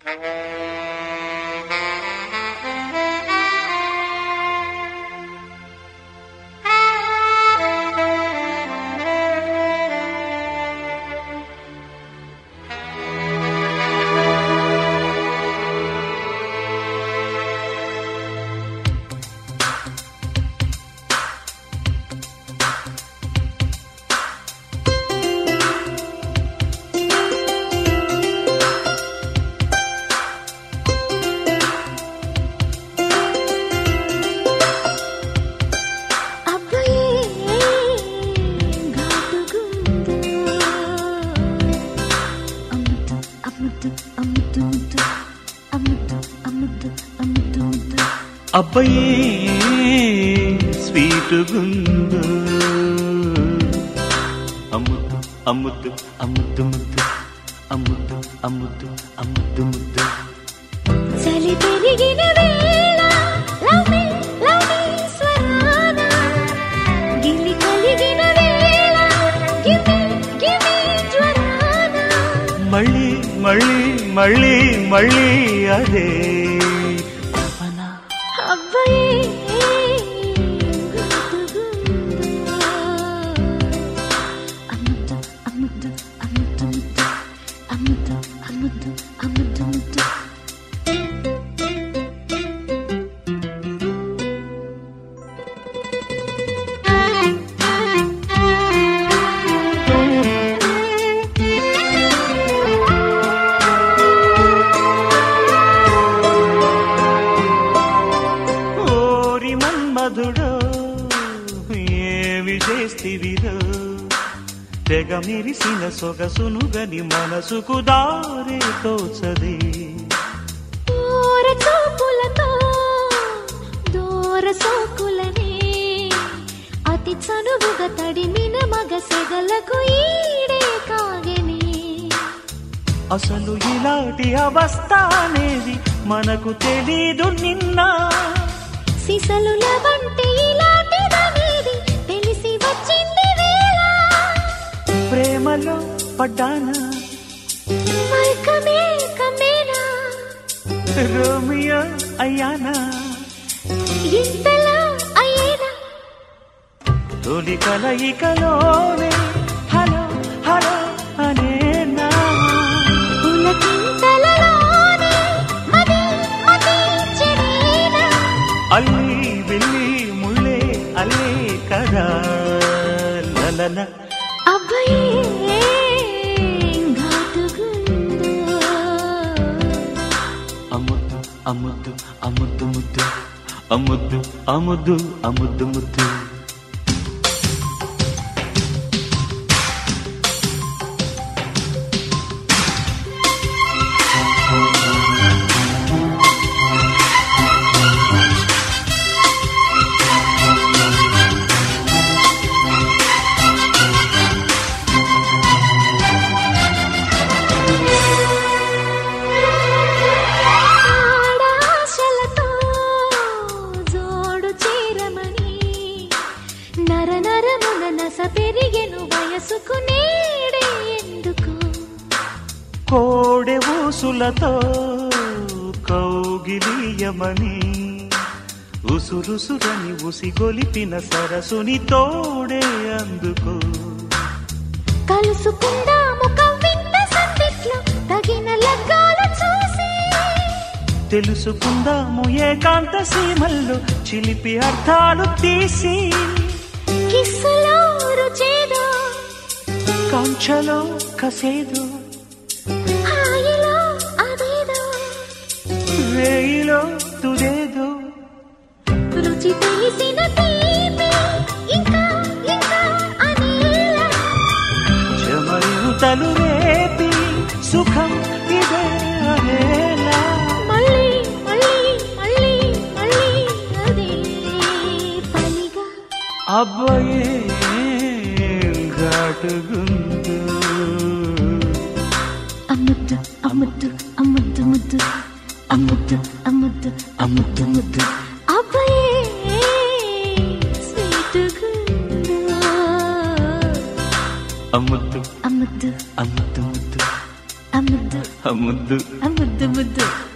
అబ్బాయే ఘాటుగుందో అమ్ముతు అమ్ముతు అమ్ముతు ముద్దు అమ్ముతు అమ్ముతు అమ్ముతు ముద్దు అబ్బయే స్వీటుగుందు అమ్ముతు అమ్ముతు అమ్ముతు ముద్దు అమ్ముతు అమ్ముతు అమ్ముతు ముద్దు చలి పెరిగిన వేళ లవ్ మీ లవ్ మీ స్వరాన గిలి కలిగిన వేళ గివ్ మీ గివ్ మీ జ్వరాన మళ్ళీ మళ్ళీ మళ్ళీ మళ్ళీ అదే తపన అబ్బాయే ఘాటుగుందో అమ్ముతు అమ్ముతు అమ్ముతు ముద్దు అమ్ముతు అమ్ముతు అమ్ముతు ముద్దు ఓరి మన్మధుడో ఏమి చేస్తివిరో తెగ మిరిసిన సొగసునుగని మనసుకు దారే తోచదే దూర చూపులతో దూర సోకులనే అతి చనువుగా తడిమిన మగ సెగలకు ఈడే కాగని అసలు ఇలాంటి అవస్థ అనేది మనకు తెలీదు నిన్న సిసలుల వంటి ఇలాంటిదనేది తెలిసి వచ్చింది వేళ ప్రేమలో పడ్డానా మైకమే కమేనా రోమియో అయ్యానా ఇంతలా అయ్యేనా తొలి కలయికలోనే హలో హలో అనేనా పులకింతలలోనే మది మది చెడేనా అల్లి వెళ్ళి ముళ్ళే అల్లే కదా లలన అబ్బాయే ఘాటుగుందో అమ్ముద్దు అమ్ముద్దు అమ్ముద్దు ముద్దు అమ్ముద్దు అమ్ముద్దు అమ్ముద్దు ముద్దు ఆడాశలతో జోడు చేరమని నర నరమున నస పెరిగెను వయసుకు నేడే ఎందుకు కోడె ఊసులతో కౌగిలీయమని ఉసురుసురని ఉసిగొలిపిన సరసుని తోడే అందుకో కలుసుకుందాము కవ్వింత సందిట్లో తగిన లగ్గాలు చూసి తెలుసుకుందాము ఏకాంత సీమల్లో చిలిపి అర్థాలు తీసి కిస్సులో రుచేదో కాంక్షలో కసేదో హాయిలో అదేదో వేయిలో తుదేదో రుచి తెలిసిన తీపి ఇంకా ఇంకా అనేలా జమయుతలు రేపి సుఖం ఇదే అనేలా మళ్ళీ మళ్ళీ మళ్ళీ మళ్ళీ అదే పనిగా అబ్బాయే ఘాటుగుందు అమ్ముద్దు అమ్ముద్దు అమ్ముద్దు ముద్దు అమ్ముద్దు అమ్ముద్దు అమ్ముద్దు ముద్దు అబ్బాయే స్వీట్ అమ్ముద్దు అమ్ముద్దు అమ్ముద్దు ముద్దు అమ్ముద్దు అమ్ముద్దు ఆ ముద్దు ఆ ముద్దు ముద్దు